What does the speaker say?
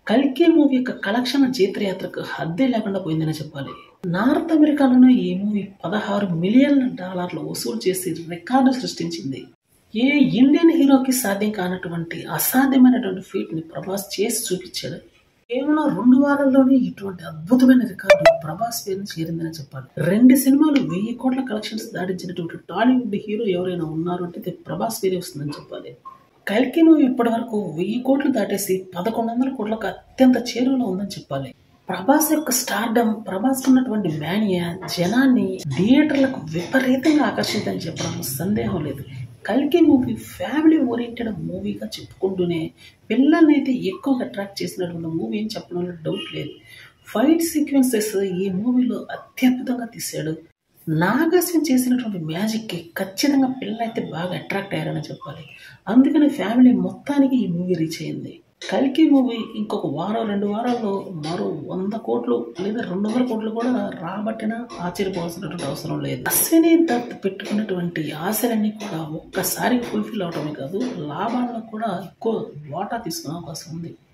కల్కి మూవీ యొక్క కలెక్షన్ జైత్రయాత్రకు హద్దే లేకుండా పోయిందని చెప్పాలి నార్త్ అమెరికాలోనే ఈ మూవీ పదహారు మిలియన్ల డాలర్లు వసూలు చేసి రికార్డు సృష్టించింది ఏ ఇండియన్ హీరోకి సాధ్యం కానటువంటి అసాధ్యమైనటువంటి ఫీట్ ని ప్రభాస్ చేసి చూపించాడు కేవలం రెండు వారాల్లోనే ఇటువంటి అద్భుతమైన రికార్డు ప్రభాస్ పేరుని చేరిందని చెప్పాలి రెండు సినిమాలు వెయ్యి కోట్ల కలెక్షన్స్ దాటించినటువంటి టాలీవుడ్ హీరో ఎవరైనా ఉన్నారు అంటే ఇది ప్రభాస్ పేరే వస్తుందని చెప్పాలి కల్కి మూవీ ఇప్పటి వరకు వెయ్యి కోట్లు దాటేసి పదకొండు వందల కోట్లకు అత్యంత చేరువలో ఉందని చెప్పాలి ప్రభాస్ యొక్క స్టార్డమ్ ప్రభాస్ ఉన్నటువంటి మేనియా జనాన్ని థియేటర్లకు విపరీతంగా ఆకర్షిందని చెప్పడంలో సందేహం లేదు కల్కి మూవీ ఫ్యామిలీ ఓరియంటెడ్ మూవీగా చెప్పుకుంటూనే పిల్లల్ని అయితే ఎక్కువగా అట్రాక్ట్ చేసినటువంటి మూవీ అని చెప్పడంలో డౌట్ లేదు ఫైట్ సీక్వెన్సెస్ ఈ మూవీలో అత్యద్భుతంగా తీశాడు నాగస్వం చేసినటువంటి మ్యాజిక్కి ఖచ్చితంగా పిల్లలైతే బాగా అట్రాక్ట్ అయ్యారని చెప్పాలి అందుకని ఫ్యామిలీ మొత్తానికి ఈ మూవీ రీచ్ అయింది కల్కి మూవీ ఇంకొక వారం రెండు వారాల్లో మరో వంద కోట్లు లేదా రెండు వందల కోట్లు కూడా రాబట్టినా ఆశ్చర్యపోవాల్సినటువంటి అవసరం లేదు అశ్విని దత్ పెట్టుకున్నటువంటి ఆశలన్నీ కూడా ఒక్కసారి ఫుల్ఫిల్ అవడమే కాదు లాభాల్లో కూడా ఎక్కువ వాటా తీసుకునే అవకాశం ఉంది